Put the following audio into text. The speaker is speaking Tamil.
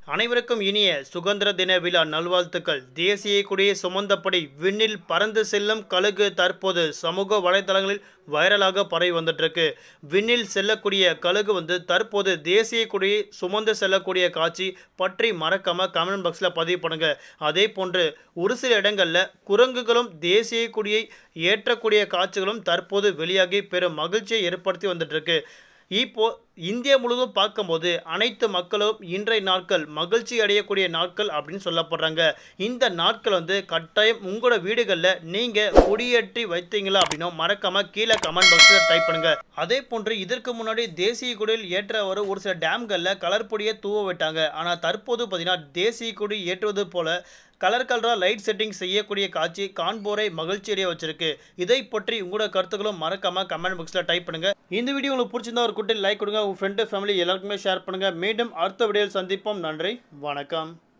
அனைவருக்கும் இனிய சுதந்திர தின விழா நல்வாழ்த்துக்கள் தேசிய கொடியை சுமந்தபடி விண்ணில் பறந்து செல்லும் கழுகு தற்போது சமூக வலைதளங்களில் வைரலாக பரவி வந்துட்டு இருக்கு விண்ணில் செல்லக்கூடிய கழுகு வந்து தற்போது தேசிய கொடியை சுமந்து செல்லக்கூடிய காட்சி பற்றி மறக்காம கமெண்ட் பாக்ஸில் பதிவு பண்ணுங்க அதே போன்று ஒரு சில இடங்களில் குரங்குகளும் தேசிய கொடியை ஏற்றக்கூடிய காட்சிகளும் தற்போது வெளியாகி பெரும் மகிழ்ச்சியை ஏற்படுத்தி வந்துட்டு இருக்கு இப்போ இந்தியா முழுவதும் பார்க்கும்போது அனைத்து மக்களும் இன்றைய நாட்கள் மகிழ்ச்சி அடையக்கூடிய நாட்கள் அப்படின்னு சொல்லப்படுறாங்க இந்த நாட்கள் வந்து கட்டாயம் உங்களோட வீடுகளில் நீங்கள் கொடியேற்றி வைத்தீங்களா அப்படின்னா மறக்காம கீழே கமெண்ட் பாக்ஸில் டைப் பண்ணுங்க அதே போன்று இதற்கு முன்னாடி தேசிய கொடியில் ஏற்ற ஒரு ஒரு சில டேம்களில் கலர் பொடியை தூவ விட்டாங்க ஆனால் தற்போது பார்த்தீங்கன்னா தேசிய கொடி ஏற்றுவது போல கலர் கலராக லைட் செட்டிங் செய்யக்கூடிய காட்சி காண்போரை மகிழ்ச்சியடைய வச்சிருக்கு இதை பற்றி உங்களோட கருத்துக்களும் மறக்காம கமெண்ட் பாக்ஸில் டைப் பண்ணுங்க இந்த வீடியோ உங்களுக்கு பிடிச்சிருந்தா ஒரு குட்டி லைக் கொடுங்க உங்க ஃப்ரெண்டு ஃபேமிலி எல்லாருக்குமே ஷேர் பண்ணுங்க மீண்டும் அடுத்த வீடியோவில் சந்திப்போம் நன்றி வணக்கம்